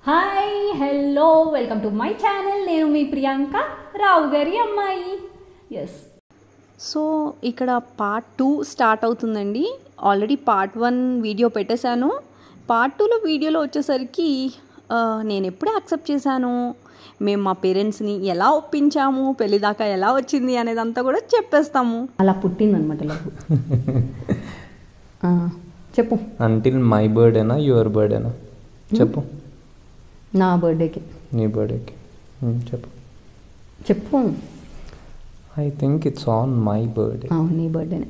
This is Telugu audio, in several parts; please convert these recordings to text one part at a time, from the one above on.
Hi hello welcome to my channel నేను మీ ప్రియాంక రావు గారి అమ్మాయి ఎస్ సో ఇక్కడ పార్ట్ టూ స్టార్ట్ అవుతుందండి ఆల్రెడీ పార్ట్ వన్ వీడియో పెట్టేశాను పార్ట్ టూలో వీడియోలో వచ్చేసరికి ఆ, నేను ఎప్పుడే యాక్సెప్ట్ చేశాను మేము మా పేరెంట్స్ని ఎలా ఒప్పించాము పెళ్లి దాకా ఎలా వచ్చింది అనేదంతా కూడా చెప్పేస్తాము అలా పుట్టిందనమాట లవ్ చెప్పు అంటిల్ మై బర్త్డేనా యువర్ బర్త్డేనా చెప్పు నా బర్త్డేకి నీ బర్త్డేకి చెప్పు చెప్పు I think it's on my birthday అవును నీ బర్త్డేనే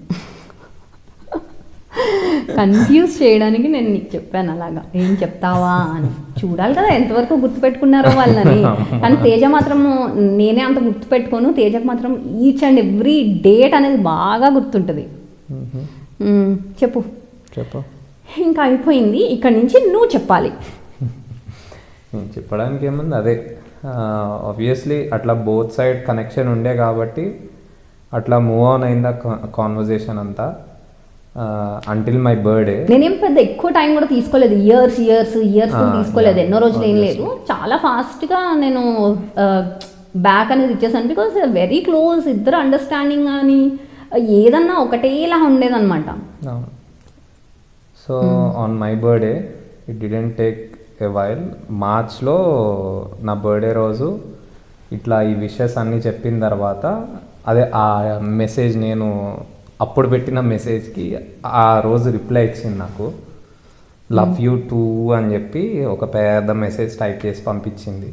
కన్ఫ్యూజ్ చేయడానికి నేను నీకు చెప్పాను అలాగా ఏం చెప్తావా అని చూడాలి కదా ఎంతవరకు గుర్తుపెట్టుకున్నారో వాళ్ళని కానీ తేజ మాత్రం నేనే అంత గుర్తుపెట్టుకోను తేజకు మాత్రం ఈచ్ అండ్ ఎవ్రీ డేట్ అనేది బాగా గుర్తుంటుంది మ్మ్, చెప్పు చెప్పు ఇంకా అయిపోయింది ఇక్కడ నుంచి నువ్వు చెప్పాలి నేను చెప్పడానికి ఏముంది అదే ఆబ్వియస్లీ అట్లా బోత్ సైడ్ కనెక్షన్ ఉండే కాబట్టి అట్లా మూవ్ ఆన్ అయిందా కాన్వర్జేషన్ అంతా అంటిల్ మై బర్త్డే నేనేం పెద్ద ఎక్కువ టైం కూడా తీసుకోలేదు ఇయర్స్ ఇయర్స్ ఇయర్స్ Ah, తీసుకోలేదు yeah. ఎన్నో రోజులు ఏం లేదు చాలా ఫాస్ట్గా నేను బ్యాక్ అనేది ఇచ్చేసాను బికాస్ వెరీ క్లోజ్ ఇద్దరు అండర్స్టాండింగ్ కానీ ఏదన్నా ఒకటేలా ఉండేదన్నమాట అవును so on my birthday it didn't take a while మార్చ్లో నా బర్త్డే రోజు ఇట్లా ఈ విషెస్ అన్నీ చెప్పిన తర్వాత అదే ఆ మెసేజ్ నేను అప్పుడు పెట్టిన మెసేజ్కి ఆ రోజు రిప్లై ఇచ్చింది నాకు లవ్ యూ టూ అని చెప్పి ఒక పెద్ద మెసేజ్ టైప్ చేసి పంపించింది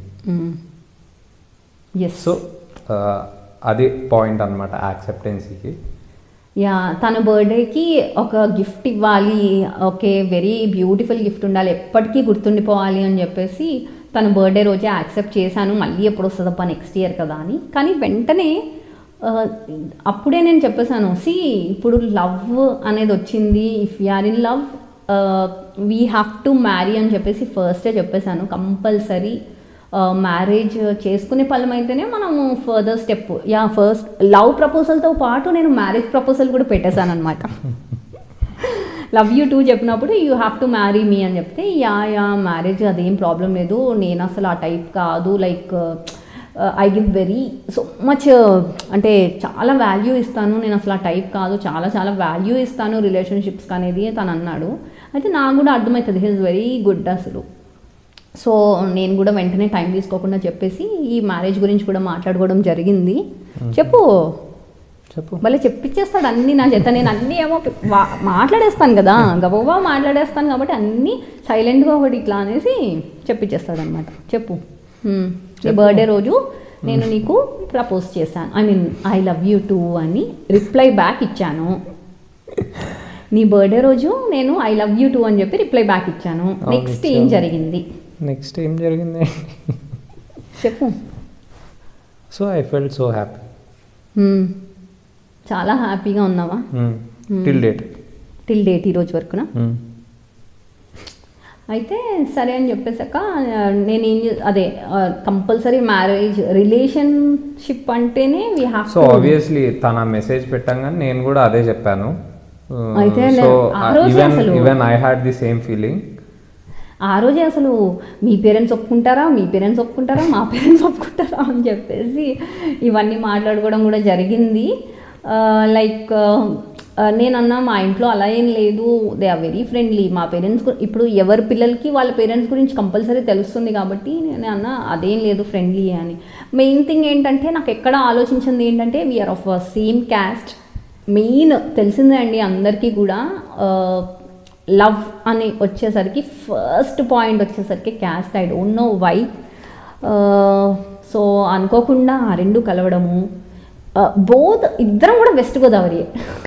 ఎస్ సో అది పాయింట్ అనమాట యాక్సెప్టెన్సీకి యా తన బర్త్డేకి ఒక గిఫ్ట్ ఇవ్వాలి ఓకే వెరీ బ్యూటిఫుల్ గిఫ్ట్ ఉండాలి ఎప్పటికీ గుర్తుండిపోవాలి అని చెప్పేసి తన బర్త్డే రోజే యాక్సెప్ట్ చేశాను మళ్ళీ ఎప్పుడు వస్తుందప్ప నెక్స్ట్ ఇయర్ కదా అని కానీ వెంటనే ఆ, అప్పుడే నేను చెప్పేశాను సి ఇప్పుడు లవ్ అనేది వచ్చింది if are in love we have to marry అని చెప్పేసి ఫస్టే చెప్పేశాను కంపల్సరీ మ్యారేజ్ చేసుకునే పళ్ళం అయితేనే మనము further step yeah first love ప్రపోజల్తో పాటు నేను మ్యారేజ్ ప్రపోజల్ కూడా పెట్టేశాను అనమాట లవ్ యూ టూ చెప్పినప్పుడు you have to marry me అని చెప్తే యా యా మ్యారేజ్ అదేం ప్రాబ్లం లేదు నేను అసలు ఆ టైప్ కాదు like I give very so much అంటే చాలా వాల్యూ ఇస్తాను నేను అసలు ఆ టైప్ కాదు చాలా చాలా వాల్యూ ఇస్తాను రిలేషన్షిప్స్కి అనేది తను అన్నాడు అయితే నాకు కూడా అర్థమవుతుంది హీస్ వెరీ గుడ్ అసలు సో నేను కూడా వెంటనే టైం తీసుకోకుండా చెప్పేసి ఈ మ్యారేజ్ గురించి కూడా మాట్లాడుకోవడం జరిగింది చెప్పు చెప్పు భలే చెప్పించేస్తాడు అన్ని నా చేత నేను అన్నీ ఏమో వా- మాట్లాడేస్తాను కదా గబగబా మాట్లాడేస్తాను కాబట్టి అన్నీ సైలెంట్గా ఒకటి ఇట్లా అనేసి చెప్పించేస్తాడు అనమాట చెప్పు హ్మ్. నీ బర్త్డే రోజు నేను నీకు ప్రపోజ్ చేశాను I mean I love you too అని రిప్లై బ్యాక్ ఇచ్చాను నీ బర్త్డే రోజు నేను ఐ లవ్ యూ టూ అని చెప్పి రిప్లై బ్యాక్ ఇచ్చాను అవును, నెక్స్ట్ ఏం ఇచ్చావు. జరిగింది నెక్స్ట్ ఏం జరిగింది చెప్పు so I felt so happy hmm. చాలా హ్యాపీగా ఉన్నావా టిల్ డేట్ టిల్ డేట్ ఈ రోజు వరకునా అయితే సరే అని చెప్పేసాక ఆ, నేను ఏం చే- అదే కంపల్సరీ మ్యారేజ్ రిలేషన్షిప్ అంటేనే వీ హ్యావ్ సో ఆబ్వియస్లీ తన మెసేజ్ పెట్టంగానే నేను కూడా అదే చెప్పాను అయితే సో నేను ఆ రోజే ఈవెన్ అసలు- even I had the same feeling ఆ రోజే అసలు మీ పేరెంట్స్ ఒప్పుకుంటారా మీ పేరెంట్స్ ఒప్పుకుంటారా మా పేరెంట్స్ ఒప్పుకుంటారా అని చెప్పేసి ఇవన్నీ మాట్లాడుకోవడం కూడా జరిగింది లైక్ నేనన్నా మా ఇంట్లో అలా ఏం లేదు దే ఆర్ వెరీ ఫ్రెండ్లీ మా పేరెంట్స్ ఇప్పుడు ఎవరి పిల్లలకి వాళ్ళ పేరెంట్స్ గురించి కంపల్సరీ తెలుస్తుంది కాబట్టి నేను అన్న అదేం లేదు ఫ్రెండ్లీ అని మెయిన్ థింగ్ ఏంటంటే నాకు ఎక్కడ ఆలోచించింది ఏంటంటే we are of same caste main తెలిసిందే అండి అందరికీ కూడా లవ్ అని వచ్చేసరికి ఫస్ట్ పాయింట్ వచ్చేసరికి caste I don't know why so అనుకోకుండా ఆ రెండు కలవడము బోత్ ఇద్దరం కూడా వెస్ట్ గోదావరి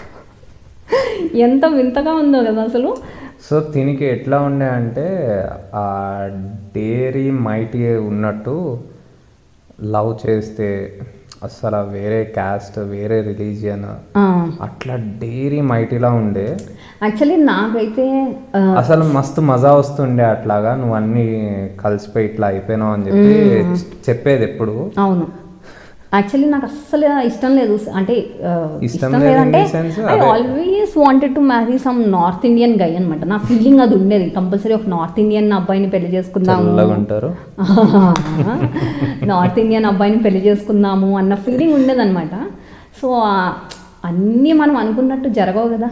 ఎంత వింతగా ఉందో కదా అసలు సో దీనికి ఎట్లా ఉండే అంటే ఆ డేరీ మైటీ ఉన్నట్టు లవ్ చేస్తే అసలు వేరే క్యాస్ట్ వేరే రిలీజియన్ అట్లా డైరీ మైటీలా ఉండే యాక్చువల్లీ నాకైతే ఆ, అసలు మస్తు మజా వస్తుండే అట్లాగా నువ్వు అన్ని కలిసిపోయి ఇట్లా అయిపోయినావు అని చెప్పి చెప్పేది ఎప్పుడు అవును యాక్చువల్లీ నాకు అస్సలు ఇష్టం లేదు అంటే ఆ, ఇష్టం ఇష్టం లేదు in లేదంటే the sense, ఐ అదే. Always wanted to marry some north Indian guy అనమాట నా ఫీలింగ్ అది ఉండేది కంపల్సరీ ఒక నార్త్ ఇండియన్ అబ్బాయిని పెళ్లి చేసుకుందాము చల్లగా ఉంటారు నార్త్ ఇండియన్ అబ్బాయిని పెళ్లి చేసుకుందాము అన్న ఫీలింగ్ ఉండేదన్నమాట సో ఆ- అన్నీ మనం అనుకున్నట్టు జరగవు కదా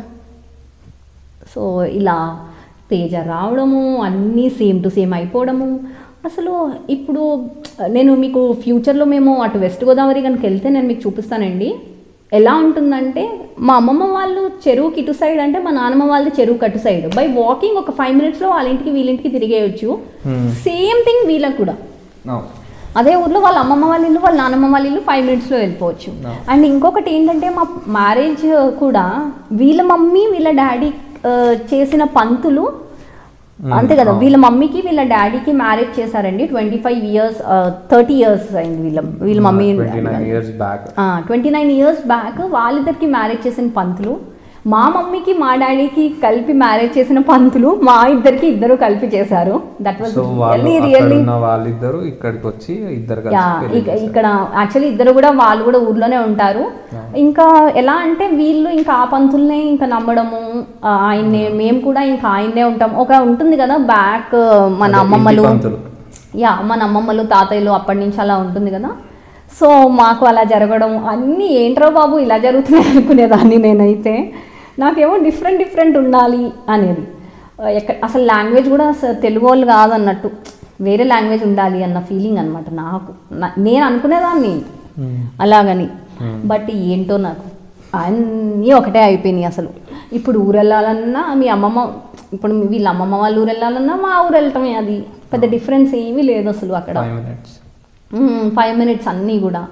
సో ఇలా తేజ రావడము అన్నీ సేమ్ టు సేమ్ అయిపోవడము అసలు ఇప్పుడు నేను మీకు ఫ్యూచర్లో మేము అటు వెస్ట్ గోదావరి కనుక వెళ్తే నేను మీకు చూపిస్తానండి ఎలా ఉంటుందంటే మా అమ్మమ్మ వాళ్ళు చెరువుకి ఇటు సైడ్ అంటే మా నాన్నమ్మ వాళ్ళది చెరువుకి అటు సైడ్ బై వాకింగ్ ఒక ఫైవ్ మినిట్స్లో వాళ్ళ ఇంటికి వీళ్ళింటికి తిరిగేయచ్చు సేమ్ థింగ్ వీళ్ళకి కూడా అదే ఊర్లో వాళ్ళ అమ్మమ్మ వాళ్ళ ఇల్లు వాళ్ళ నాన్నమ్మ వాళ్ళ ఇల్లు ఫైవ్ మినిట్స్లో వెళ్ళిపోవచ్చు No. అండ్ ఇంకొకటి ఏంటంటే మా మ్యారేజ్ కూడా వీళ్ళ మమ్మీ వీళ్ళ డాడీ చేసిన పంతులు అంతే కదా వీళ్ళ మమ్మీకి వీళ్ళ డాడీకి మ్యారేజ్ చేశారండి twenty five years thirty years అయింది వీళ్ళ వీళ్ళ mummy twenty nine years back twenty nine years back వాళ్ళిద్దరికి మ్యారేజ్ చేసిన పంతులు మా మమ్మీకి మా డాడీకి కలిపి మ్యారేజ్ చేసిన పంతులు మా ఇద్దరికి ఇద్దరు కలిపి చేశారు దట్ వాజ్ సో వాళ్ళు రియల్లీ అక్కడ రియల్లీ ఉన్న వాళ్ళిద్దరు ఇక్కడికి వచ్చి ఇద్దరు యా కలిసి పెళ్లి ఇక- చేశారు. ఇక్కడ యాక్చువల్లీ ఇద్దరు కూడా వాళ్ళు కూడా ఊర్లోనే ఉంటారు ఇంకా ఎలా అంటే వీళ్ళు ఇంకా ఆ పంతుల్నే ఇంకా నమ్మడము ఆ, ఆయన్నే మేము కూడా ఇంకా ఆయన్నే ఉంటాం ఒక ఉంటుంది కదా బ్యాక్ మన అదే, అమ్మమ్మలు ఇంటి పంతులు. యా మన అమ్మమ్మలు తాతయ్యలు అప్పటి నుంచి అలా ఉంటుంది కదా సో మాకు అలా జరగడం అన్నీ ఏంట్రా బాబు ఇలా జరుగుతున్నాయి అనుకునేదాన్ని నేనైతే నాకేమో డిఫరెంట్ డిఫరెంట్ ఉండాలి అనేది ఆ, ఎక్క అసలు లాంగ్వేజ్ కూడా అసలు తెలుగు వాళ్ళు కాదన్నట్టు వేరే లాంగ్వేజ్ ఉండాలి అన్న ఫీలింగ్ అనమాట నాకు నా- నేను అనుకునేదాన్ని అలాగని బట్ ఏంటో నాకు అన్నీ ఒకటే అయిపోయినాయి అసలు ఇప్పుడు ఊరు వెళ్ళాలన్నా మీ అమ్మమ్మ ఇప్పుడు మీ- వీళ్ళ అమ్మమ్మ వాళ్ళ ఊరు వెళ్ళాలన్నా మా ఊరు వెళ్ళటమే అది పెద్ద డిఫరెన్స్ ఏమీ లేదు అసలు అక్కడ ఫైవ్ మినిట్స్ ఫైవ్ మినిట్స్ అన్నీ కూడా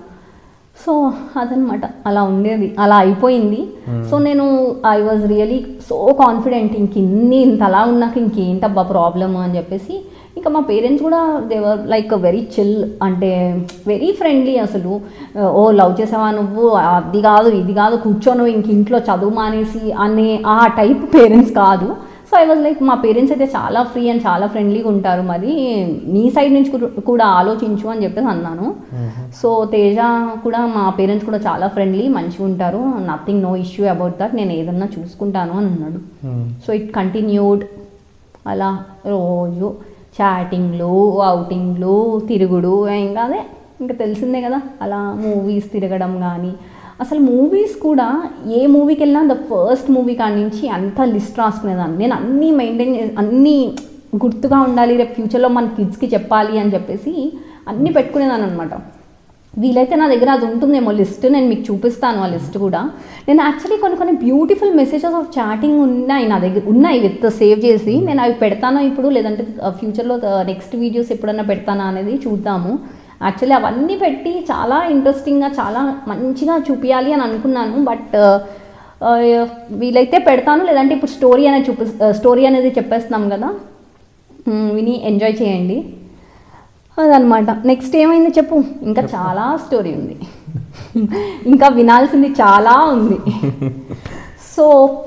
సో అదనమాట అలా ఉండేది అలా అయిపోయింది సో నేను I was really so confident ఇంక ఇన్ని ఇంత అలా ఉన్నాక ఇంకేంటబ్బా ప్రాబ్లమ్ అని చెప్పేసి ఇంకా మా పేరెంట్స్ కూడా దేవర్ లైక్ వెరీ చిల్ అంటే వెరీ ఫ్రెండ్లీ అసలు ఓ లవ్ చేసావా నువ్వు అది కాదు ఇది కాదు కూర్చో నువ్వు ఇంక ఇంట్లో చదువు మానేసి అనే ఆ టైప్ పేరెంట్స్ కాదు సో ఐ వాజ్ లైక్ మా పేరెంట్స్ అయితే చాలా ఫ్రీ అండ్ చాలా ఫ్రెండ్లీగా ఉంటారు మరి నీ సైడ్ నుంచి కూడా- కూడా ఆలోచించు అని చెప్పేసి అన్నాను సో తేజ కూడా మా పేరెంట్స్ కూడా చాలా ఫ్రెండ్లీ మంచిగా ఉంటారు nothing no issue about that నేను ఏదన్నా చూసుకుంటాను అని అన్నాడు సో ఇట్ కంటిన్యూడ్ అలా రోజు చాటింగ్లు అవుటింగ్లు తిరుగుడు ఇంకా అదే ఇంకా తెలిసిందే కదా అలా మూవీస్ తిరగడం కానీ అసలు మూవీస్ కూడా ఏ మూవీకి వెళ్ళినా ద ఫస్ట్ మూవీ కాడి నుంచి అంత లిస్ట్ రాసుకునేదాన్ని నేను అన్నీ మెయింటైన్ అన్నీ గుర్తుగా ఉండాలి రేపు ఫ్యూచర్లో మన కిడ్స్కి చెప్పాలి అని చెప్పేసి అన్నీ పెట్టుకునేదాన్ని అనమాట వీలైతే నా దగ్గర అది ఉంటుందేమో లిస్ట్ నేను మీకు చూపిస్తాను ఆ లిస్ట్ కూడా నేను యాక్చువల్లీ కొన్ని కొన్ని బ్యూటిఫుల్ మెసేజెస్ ఆఫ్ చాటింగ్ ఉన్నాయి నా దగ్గర ఉన్నాయి విత్ సేవ్ చేసి నేను అవి పెడతానో ఇప్పుడు లేదంటే ఫ్యూచర్లో నెక్స్ట్ వీడియోస్ ఎప్పుడన్నా పెడతానా అనేది చూద్దాము యాక్చువల్లీ అవన్నీ పెట్టి చాలా ఇంట్రెస్టింగ్గా చాలా మంచిగా చూపించాలి అని అనుకున్నాను బట్ వీలైతే పెడతాను లేదంటే ఇప్పుడు స్టోరీ అనేది చూపి స్టోరీ అనేది చెప్పేస్తున్నాం కదా మ్మ్, విని ఎంజాయ్ చేయండి అదనమాట నెక్స్ట్ ఏమైంది చెప్పు ఇంకా చాలా స్టోరీ ఉంది ఇంకా వినాల్సింది చాలా ఉంది సో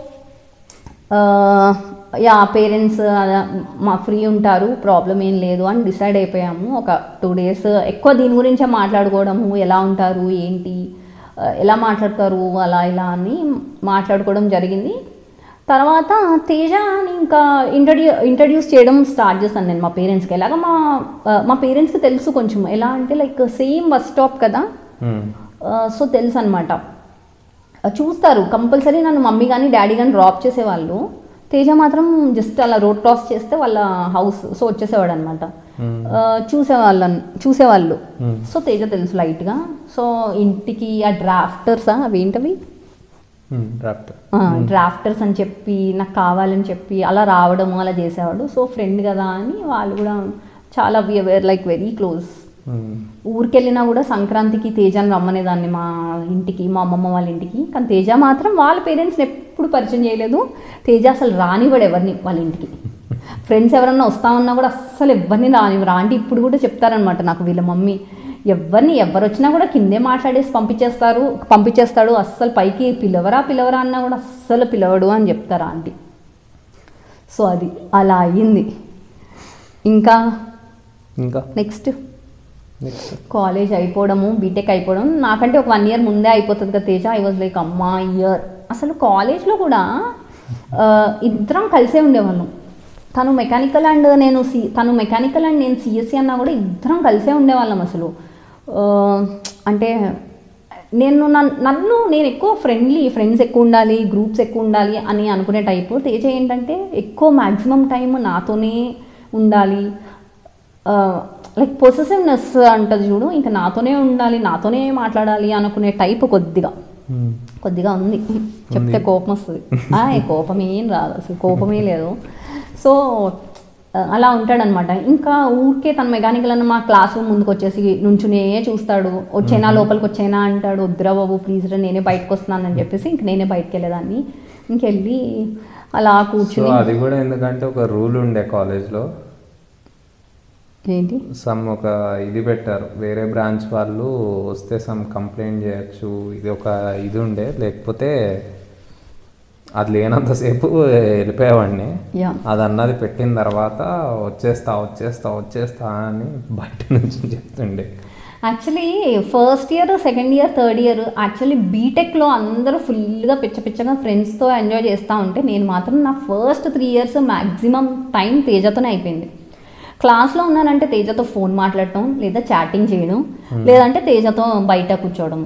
యా పేరెంట్స్ మా ఫ్రీ ఉంటారు ప్రాబ్లం ఏం లేదు అని డిసైడ్ అయిపోయాము ఒక టూ డేస్ ఎక్కువ దీని గురించే మాట్లాడుకోవడము ఎలా ఉంటారు ఏంటి ఆ, ఎలా మాట్లాడతారు అలా ఇలా అని మాట్లాడుకోవడం జరిగింది తర్వాత తేజని ఇంకా ఇంట్రడ్యూ ఇంట్రడ్యూస్ చేయడం స్టార్ట్ చేస్తాను నేను మా పేరెంట్స్కి ఎలాగ మా ఆ, మా పేరెంట్స్కి తెలుసు కొంచెం ఎలా అంటే లైక్ సేమ్ బస్ స్టాప్ కదా సో తెలుసు అనమాట చూస్తారు కంపల్సరీ నన్ను మమ్మీ కానీ డాడీ కానీ డ్రాప్ చేసేవాళ్ళు తేజ మాత్రం జస్ట్ అలా రోడ్ క్రాస్ చేస్తే వాళ్ళ హౌస్ సో వచ్చేసేవాడు అనమాట చూసేవాళ్ళని చూసేవాళ్ళు సో తేజ తెలుసు లైట్గా సో ఇంటికి ఆ డ్రాఫ్టర్సా అవి ఏంటవి డ్రాఫ్ట్ డ్రాఫ్టర్స్ అని చెప్పి నాకు కావాలని చెప్పి అలా రావడం అలా చేసేవాడు సో ఫ్రెండ్ కదా అని వాళ్ళు కూడా చాలా లైక్ వెరీ క్లోజ్ ఊరికెళ్ళినా కూడా సంక్రాంతికి తేజని రమ్మనేదాన్ని మా ఇంటికి మా అమ్మమ్మ వాళ్ళ ఇంటికి కానీ తేజ మాత్రం వాళ్ళ పేరెంట్స్ని ఎప్పుడు పరిచయం చేయలేదు తేజ అసలు రానివాడు ఎవరిని వాళ్ళ ఇంటికి ఫ్రెండ్స్ ఎవరన్నా వస్తామన్నా కూడా అస్సలు ఎవరిని రానివ్వరు ఆంటీ ఇప్పుడు కూడా చెప్తారనమాట నాకు వీళ్ళ మమ్మీ ఎవరిని ఎవరు వచ్చినా కూడా కిందే మాట్లాడేసి పంపించేస్తారు పంపించేస్తాడు అస్సలు పైకి పిలవరా పిలవరా అన్నా కూడా అస్సలు పిలవడు అని చెప్తారు ఆంటీ సో అది అలా అయ్యింది ఇంకా ఇంకా నెక్స్ట్ నెక్స్ట్ కాలేజ్ అయిపోవడము బీటెక్ అయిపోవడం నాకంటే ఒక వన్ ఇయర్ ముందే అయిపోతుంది కదా తేజ ఐ వాజ్ లైక్ అమ్మా ఇయర్ అసలు కాలేజ్లో కూడా ఆ, ఇద్దరం కలిసే ఉండేవాళ్ళం తను మెకానికల్ అండ్ నేను సి తను మెకానికల్ అండ్ నేను సిఎస్సి అన్నా కూడా ఇద్దరం కలిసే ఉండేవాళ్ళం అసలు ఆ, అంటే నేను నన్- నన్ను నేను ఎక్కువ ఫ్రెండ్లీ ఫ్రెండ్స్ ఎక్కువ ఉండాలి గ్రూప్స్ ఎక్కువ ఉండాలి అని అనుకునే టైపు తేజ ఏంటంటే ఎక్కువ మ్యాక్సిమం టైం నాతోనే ఉండాలి లైక్ పొసెసివ్నెస్ అంటది చూడు ఇంకా నాతోనే ఉండాలి నాతోనే మాట్లాడాలి అనుకునే టైప్ కొద్దిగా కొద్దిగా ఉంది చెప్తే కోపం వస్తుంది ఆ, ఏ కోపం ఏం రాదు అసలు కోపమే లేదు సో ఆ, అలా ఉంటాడనమాట ఇంకా ఊరికే తన మెకానికల్ అన్న మా క్లాస్ రూమ్ ముందుకు వచ్చేసి నుంచునే చూస్తాడు వచ్చేనా లోపలికి వచ్చేనా అంటాడు వద్దురా బాబు ప్లీజ్ రా నేనే బయటకు వస్తున్నానని చెప్పేసి ఇంక నేనే బయటకు వెళ్ళేదాన్ని ఇంకెళ్ళి అలా సో కూర్చుని అది కూడా ఎందుకంటే ఒక రూల్ ఉండే కాలేజ్లో ఏంటి సమ్ ఒక ఇది పెట్టారు వేరే బ్రాంచ్ వాళ్ళు వస్తే సమ్ కంప్లైంట్ చేయొచ్చు ఇది ఒక ఇది ఉండే లేకపోతే అది లేనంతసేపు వెళ్ళిపోయేవాడిని యా అది అన్నది పెట్టిన తర్వాత వచ్చేస్తా వచ్చేస్తా వచ్చేస్తా అని బయట నుంచి చెప్తుండే actually first year second year third year actually బీటెక్లో అందరూ ఫుల్గా పిచ్చ పిచ్చగా ఫ్రెండ్స్తో ఎంజాయ్ చేస్తూ ఉంటే నేను మాత్రం నా first three years maximum time తేజతోనే అయిపోయింది క్లాస్లో ఉన్నానంటే తేజతో ఫోన్ మాట్లాడటం లేదా చాటింగ్ చేయడం లేదంటే తేజతో బయట కూర్చోవడం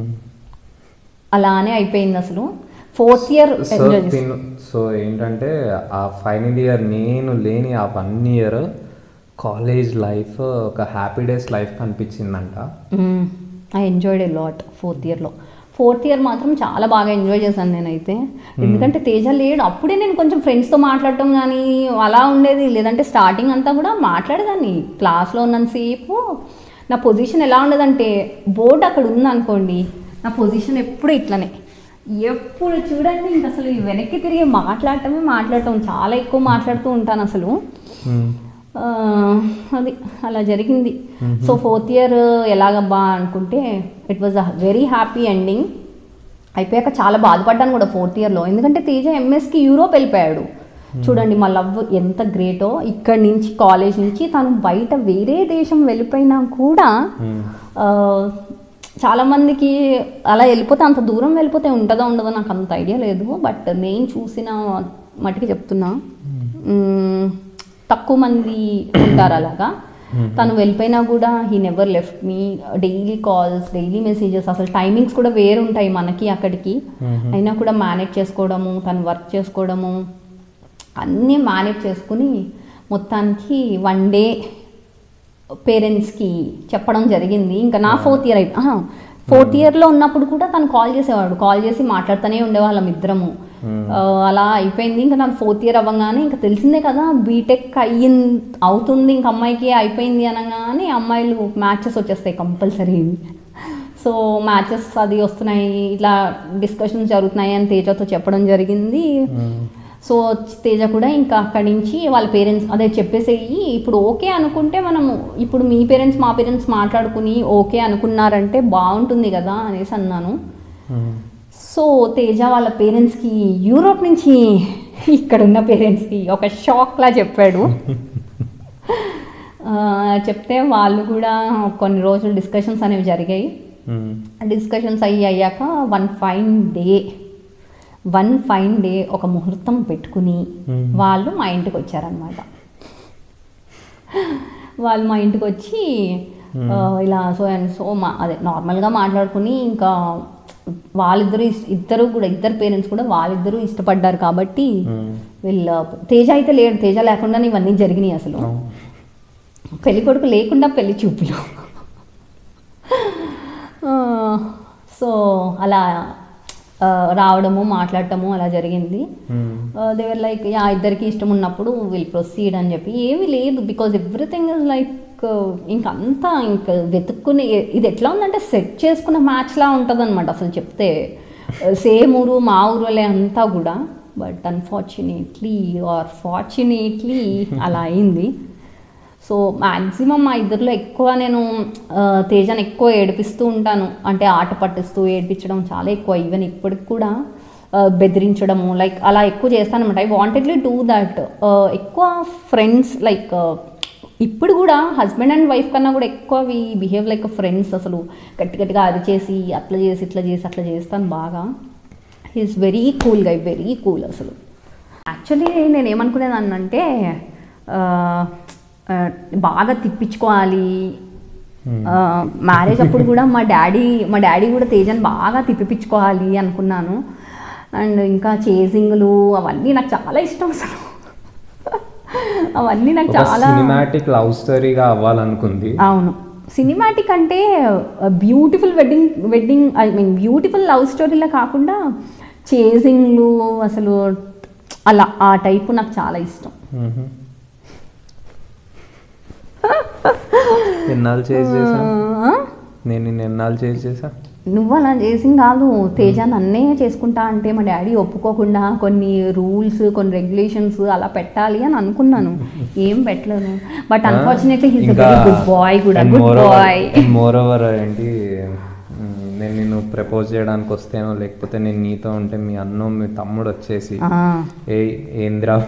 అలానే అయిపోయింది అసలు ఫోర్త్ ఇయర్ సో ఎంజాయ్ చేసి తిను సో ఏంటంటే ఆ ఫైనల్ ఇయర్ నేను లేని ఆ వన్ ఇయర్ కాలేజ్ లైఫ్ ఒక హ్యాపీ డేస్ లైఫ్ కనిపించిందంట I enjoyed a lot fourth ఇయర్లో ఫోర్త్ ఇయర్ మాత్రం చాలా బాగా ఎంజాయ్ చేశాను నేనైతే ఎందుకంటే తేజ లేడు అప్పుడే నేను కొంచెం ఫ్రెండ్స్తో మాట్లాడటం కానీ అలా ఉండేది లేదంటే స్టార్టింగ్ అంతా కూడా మాట్లాడేదాన్ని క్లాస్లో ఉన్నంతసేపు నా పొజిషన్ ఎలా ఉండదంటే బోర్డు అక్కడ ఉందనుకోండి నా పొజిషన్ ఎప్పుడు ఇట్లనే ఎప్పుడు చూడండి ఇంక అసలు ఈ వెనక్కి తిరిగి మాట్లాడటమే మాట్లాడటం చాలా ఎక్కువ మాట్లాడుతూ ఉంటాను అసలు ఆ, అది అలా జరిగింది సో ఫోర్త్ ఇయర్ ఎలాగబ్బా అనుకుంటే it was a very happy ending అయిపోయాక చాలా బాధపడ్డాను కూడా ఫోర్త్ ఇయర్లో ఎందుకంటే తేజ ఎంఎస్కి యూరోప్ వెళ్ళిపోయాడు చూడండి మా లవ్ ఎంత గ్రేటో ఇక్కడి నుంచి కాలేజ్ నుంచి తను బయట వేరే దేశం వెళ్ళిపోయినా కూడా ఆ, చాలా మందికి అలా వెళ్ళిపోతే అంత దూరం వెళ్ళిపోతే ఉంటుందో ఉండదో నాకు అంత ఐడియా లేదు బట్ నేను చూసిన మటుకి చెప్తున్నా మ్మ్, తక్కువ మంది ఉంటారు అలాగా తను వెళ్ళిపోయినా కూడా he never left me daily calls daily messages అసలు టైమింగ్స్ కూడా వేరు ఉంటాయి మనకి అక్కడికి అయినా కూడా మేనేజ్ చేసుకోవడము తను వర్క్ చేసుకోవడము అన్నీ మేనేజ్ చేసుకుని మొత్తానికి వన్ డే పేరెంట్స్కి చెప్పడం జరిగింది ఇంకా నా ఫోర్త్ ఇయర్ అయి ఫోర్త్ ఇయర్లో ఉన్నప్పుడు కూడా తను కాల్ చేసేవాడు కాల్ చేసి మాట్లాడుతూనే ఉండేవాళ్ళం ఇద్దరము ఆ, అలా అయిపోయింది ఇంకా నాకు ఫోర్త్ ఇయర్ అవ్వగానే ఇంకా తెలిసిందే కదా బీటెక్ అయ్యిన్ అవుతుంది ఇంక అమ్మాయికి అయిపోయింది అనగానే అమ్మాయిలు మ్యాచెస్ వచ్చేస్తాయి కంపల్సరీ సో మ్యాచెస్ అది వస్తున్నాయి ఇట్లా డిస్కషన్స్ జరుగుతున్నాయి అని తేజతో చెప్పడం జరిగింది సో తేజ కూడా ఇంకా అక్కడి నుంచి వాళ్ళ పేరెంట్స్ అదే చెప్పేసేయి ఇప్పుడు ఓకే అనుకుంటే మనము ఇప్పుడు మీ పేరెంట్స్ మా పేరెంట్స్ మాట్లాడుకుని ఓకే అనుకున్నారంటే బాగుంటుంది కదా అనేసి అన్నాను సో తేజ వాళ్ళ పేరెంట్స్కి యూరోప్ నుంచి ఇక్కడ ఉన్న పేరెంట్స్కి ఒక షాక్లా చెప్పాడు ఆ, చెప్తే వాళ్ళు కూడా కొన్ని రోజులు డిస్కషన్స్ అనేవి జరిగాయి డిస్కషన్స్ అయ్యి అయ్యాక one fine day one fine day ఒక ముహూర్తం పెట్టుకుని వాళ్ళు మా ఇంటికి వచ్చారనమాట వాళ్ళు మా ఇంటికి వచ్చి ఆ, ఇలా సో అండ్ సో మా అదే నార్మల్గా మాట్లాడుకుని ఇంకా వాళ్ళిద్దరు ఇస్- ఇద్దరు కూడా ఇద్దరు పేరెంట్స్ కూడా వాళ్ళిద్దరూ ఇష్టపడ్డారు కాబట్టి వీళ్ళ తేజ అయితే లేడు తేజ లేకుండానే ఇవన్నీ జరిగినాయి అసలు పెళ్లి కొడుకు లేకుండా పెళ్లి చూపులు ఆ, సో అలా ఆ, రావడము మాట్లాడటము అలా జరిగింది దేవర్ లైక్ యా ఇద్దరికి ఇష్టం ఉన్నప్పుడు విల్ ప్రొసీడ్ అని చెప్పి ఏమీ లేదు బికాజ్ ఎవ్రీథింగ్ ఇస్ లైక్ ఇంకంతా ఇంక వెతుక్కుని ఇది ఎట్లా ఉందంటే సెట్ చేసుకున్న మ్యాచ్లా ఉంటుంది అనమాట అసలు చెప్తే సేమ్ ఊరు మా ఊరులే అంతా కూడా బట్ అన్ఫార్చునేట్లీ ఆర్ ఫార్చునేట్లీ అలా అయింది సో మ్యాక్సిమం మా ఇద్దరిలో ఎక్కువ నేను ఆ, తేజని ఎక్కువ ఏడిపిస్తూ ఉంటాను అంటే ఆట పట్టిస్తూ ఏడిపించడం చాలా ఎక్కువ ఈవెన్ ఇప్పటికి కూడా ఆ, బెదిరించడము లైక్ అలా ఎక్కువ చేస్తాను అనమాట ఐ వాంటెడ్లీ డూ దట్ ఎక్కువ ఫ్రెండ్స్ లైక్ ఇప్పుడు కూడా హస్బెండ్ అండ్ వైఫ్ కన్నా కూడా ఎక్కువ వి బిహేవ్ లైక్ ఫ్రెండ్స్ అసలు గట్టి గట్టిగా అది చేసి అట్లా చేసి ఇట్లా చేసి అట్లా చేస్తాను బాగా he's very cool guy very cool అసలు యాక్చువల్లీ నేను ఏమనుకునేదాన్ని అంటే ఆ, ఆ, బాగా తిప్పించుకోవాలి మ్యారేజ్ అప్పుడు కూడా మా డాడీ మా డాడీ కూడా తేజని బాగా తిప్పిపించుకోవాలి అనుకున్నాను అండ్ ఇంకా చేసింగ్లు అవన్నీ నాకు చాలా ఇష్టం అసలు అవన్నీ నాకు ఒక చాలా సినిమాటిక్ లవ్ స్టోరీగా అవ్వాలనుకుంది అవును సినిమాటిక్ అంటే beautiful wedding wedding I mean beautiful love స్టోరీలా కాకుండా చేసింగ్లు అసలు అలా ఆ టైపు నాకు చాలా ఇష్టం మ్మ్. ఎన్నాళ్ళు చేసి చేసా ఆ? నేను నిన్ను ఎన్నాళ్ళు చేసి చేసా నువ్వు అలా చేసింది కాదు తేజ నన్నే చేసుకుంటా అంటే మా డాడీ ఒప్పుకోకుండా కొన్ని రూల్స్ కొన్ని రెగ్యులేషన్స్ అలా పెట్టాలి అని అనుకున్నాను ఏం పెట్టలేదు but unfortunately he's very good boy కూడా గుడ్ బాయ్ మోర్ ఓవర్ ఏంటి మ్, నేను నిన్ను ప్రపోజ్ చేయడానికి వస్తేనో లేకపోతే నేను నీతో ఉంటే మీ అన్న మీ తమ్ముడు వచ్చేసి ఏ ఏంద్రా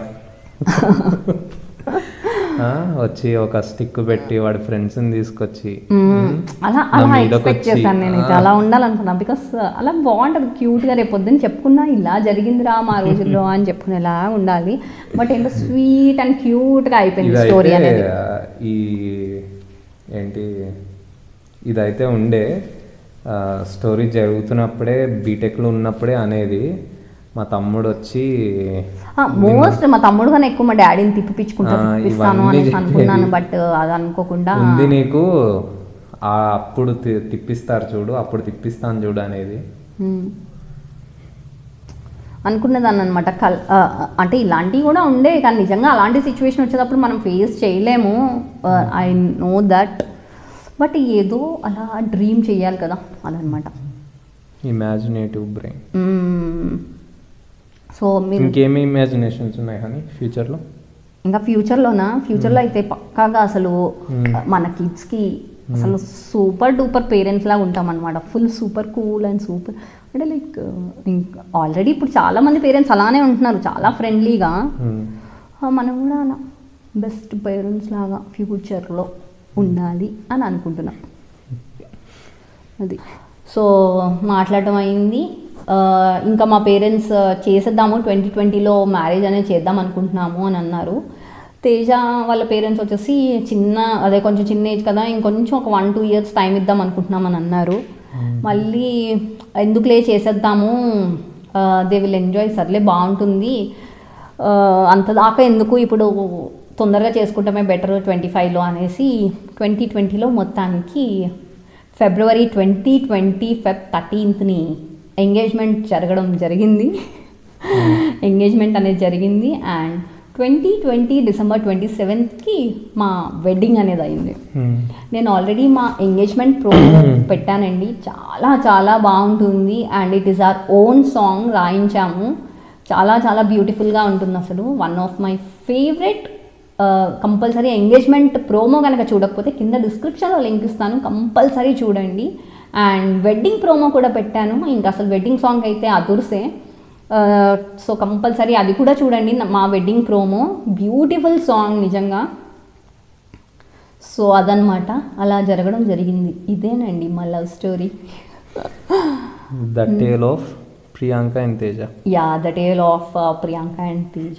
ఆ, వచ్చి ఒక స్టిక్ పెట్టి వాడి ఫ్రెండ్స్ని తీసుకొచ్చి అలా నా అలా మీదకి ఎక్స్పెక్ట్ వచ్చి, చేశాను నేను అయితే అలా ఉండాలనుకున్నా బికాస్ అలా బాగుంటుంది క్యూట్గా రేపు పొద్దున్న చెప్పుకున్నా ఇలా జరిగిందిరా మా రోజుల్లో అని చెప్పుకునేలా ఉండాలి బట్ ఏంటో స్వీట్ అండ్ క్యూట్గా అయిపోయింది స్టోరీ ఇదైతే అనేది ఈ ఏంటి ఇదైతే ఉండే స్టోరీ జరుగుతున్నప్పుడే బీటెక్లో ఉన్నప్పుడే అనేది మా తమ్ముడు వచ్చి మోస్ట్ మా తమ్ముడు కన్నా ఎక్కువ మా డాడీని తిప్పిపించుకుంటా ఆ, తిప్పిస్తాను ఇవన్నీ అనేసి అనుకున్నాను చెప్పేది. బట్ అది అనుకోకుండా ఉంది నీకు ఆ అప్పుడు తి- తిప్పిస్తారు చూడు అప్పుడు తిప్పిస్తాను చూడు అనేది మ్మ్. అనుకున్నదాన్ని అనమాట కల్ ఆ, అంటే ఇలాంటివి కూడా ఉండే కానీ నిజంగా అలాంటి సిచ్యువేషన్ వచ్చేటప్పుడు మనం ఫేస్ చేయలేము ఐ నో దట్ బట్ ఏదో అలా డ్రీమ్ చేయాలి కదా అదనమాట ఇమాజినేటివ్ బ్రెయిన్ సో మీరు ఇంకేమి ఇమాజినేషన్స్ ఉన్నాయి కానీ ఫ్యూచర్లో ఇంకా ఫ్యూచర్లోనా ఫ్యూచర్లో అయితే పక్కాగా అసలు మన కిడ్స్కి అసలు సూపర్ డూపర్ పేరెంట్స్ లాగా ఉంటాం అనమాట full super cool and super అంటే లైక్ ఇంకా ఆల్రెడీ ఇప్పుడు చాలా మంది పేరెంట్స్ అలానే ఉంటున్నారు చాలా ఫ్రెండ్లీగా మనం కూడా అలా బెస్ట్ పేరెంట్స్ లాగా ఫ్యూచర్లో ఉండాలి అని అనుకుంటున్నాం అది సో మాట్లాడటం అయింది ఆ, ఇంకా మా పేరెంట్స్ చేసేద్దాము ట్వంటీ ట్వంటీలో మ్యారేజ్ అనేది చేద్దాం అనుకుంటున్నాము అని అన్నారు తేజ వాళ్ళ పేరెంట్స్ వచ్చేసి చిన్న అదే కొంచెం చిన్న ఏజ్ కదా ఇంకొంచెం ఒక వన్ టూ ఇయర్స్ టైం ఇద్దాం అనుకుంటున్నాం అని అన్నారు మళ్ళీ ఎందుకులే చేసేద్దాము దే విల్ ఎంజాయ్ సర్లే బాగుంటుంది ఆ, అంత దాకా ఎందుకు ఇప్పుడు తొందరగా చేసుకుంటామే బెటర్ ట్వంటీ ఫైవ్లో అనేసి ట్వంటీ ట్వంటీలో మొత్తానికి ఫిబ్రవరి ట్వంటీ ట్వంటీ ఫెబ్ థర్టీన్త్ని ఎంగేజ్మెంట్ జరగడం జరిగింది ఎంగేజ్మెంట్ అనేది జరిగింది and twenty twenty December twenty సెవెంత్కి మా వెడ్డింగ్ అనేది అయింది నేను ఆల్రెడీ మా ఎంగేజ్మెంట్ ప్రోగ్రామ్ పెట్టానండి చాలా చాలా బాగుంటుంది and it is our own song రాయించాము చాలా చాలా బ్యూటిఫుల్గా ఉంటుంది అసలు one of my favourite compulsory engagement promo కనుక చూడకపోతే కింద డిస్క్రిప్షన్లో లింక్ ఇస్తాను కంపల్సరీ చూడండి అండ్ వెడ్డింగ్ ప్రోమో కూడా పెట్టాను ఇంకా అసలు వెడ్డింగ్ సాంగ్ అయితే అదుర్సే సో కంపల్సరీ అది కూడా చూడండి నా- మా వెడ్డింగ్ ప్రోమో బ్యూటిఫుల్ సాంగ్ నిజంగా సో అదనమాట అలా జరగడం జరిగింది ఇదేనండి మా love story the tale of Priyanka and Teja yeah the tale of Priyanka and Teja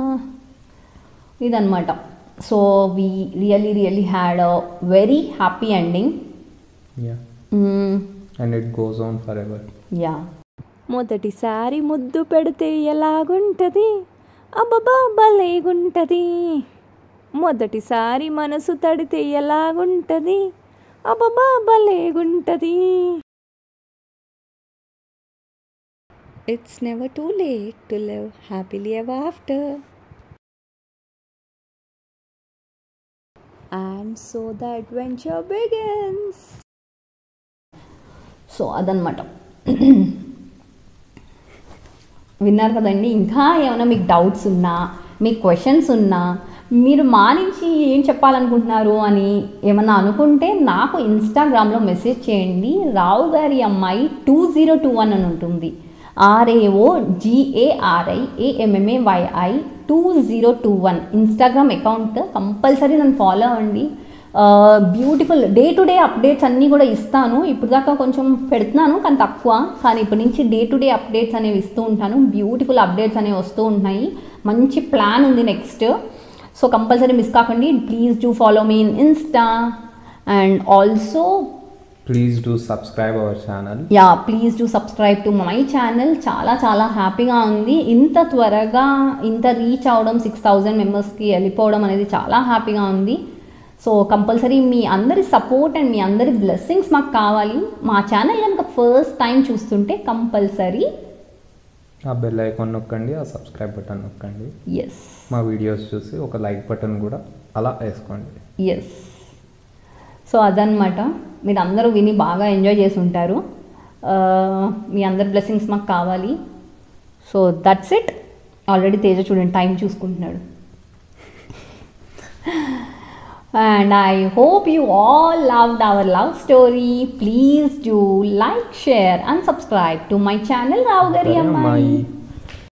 ఇదనమాట so we really really had a very happy ending yeah and it goes on forever yeah మొదటిసారి ముద్దు పెడితే ఎలాగుంటది అబ్బబ్బా భలేగుంటది మొదటిసారి మనసు తడితే ఎలాగుంటది అబ్బబ్బా భలేగుంటది it's never too late to live happily ever after and so the adventure begins so అదనమాట విన్నారు కదండి ఇంకా ఏమైనా మీకు డౌట్స్ ఉన్నా మీకు క్వశ్చన్స్ ఉన్నా మీరు మా నుంచి ఏం చెప్పాలనుకుంటున్నారు అని ఏమన్నా అనుకుంటే నాకు ఇన్స్టాగ్రామ్లో మెసేజ్ చేయండి రావు గారి అమ్మాయి టూ జీరో టూ వన్ అని ఉంటుంది R A O G A R I A M M A Y I two zero two one Instagram account compulsory నన్ను ఫాలో అవ్వండి beautiful day to day updates అన్నీ కూడా ఇస్తాను ఇప్పుడు దాకా కొంచెం పెడుతున్నాను కానీ తక్కువ కానీ ఇప్పటి నుంచి డే టు డే అప్డేట్స్ అనేవి ఇస్తూ ఉంటాను బ్యూటిఫుల్ అప్డేట్స్ అనేవి వస్తూ ఉంటున్నాయి మంచి ప్లాన్ ఉంది నెక్స్ట్ సో కంపల్సరీ మిస్ కాకండి please do follow me in Insta and also please do subscribe our channel yeah please do subscribe to my channel చాలా చాలా హ్యాపీగా ఉంది ఇంత త్వరగా ఇంత రీచ్ అవడం సిక్స్ థౌజండ్ మెంబర్స్కి వెళ్ళిపోవడం అనేది చాలా హ్యాపీగా ఉంది సో కంపల్సరీ మీ అందరి సపోర్ట్ అండ్ మీ అందరి బ్లెస్సింగ్స్ మాకు కావాలి మా ఛానల్ కనుక ఫస్ట్ టైం చూస్తుంటే కంపల్సరీ ఆ బెల్ ఐకాన్ నొక్కండి ఆ సబ్స్క్రైబ్ బటన్ నొక్కండి ఎస్ మా వీడియోస్ చూసి ఒక లైక్ బటన్ కూడా అలా వేసుకోండి ఎస్ సో అదనమాట మీరు అందరూ విని బాగా ఎంజాయ్ చేసి ఉంటారు ఆ, మీ అందరి బ్లెస్సింగ్స్ మాకు కావాలి so that's it already Teja చూడండి టైం చూసుకుంటున్నాడు and I hope you all loved our love story please do like share and subscribe to my channel Rao గారి సరే అమ్మాయి అమ్మాయి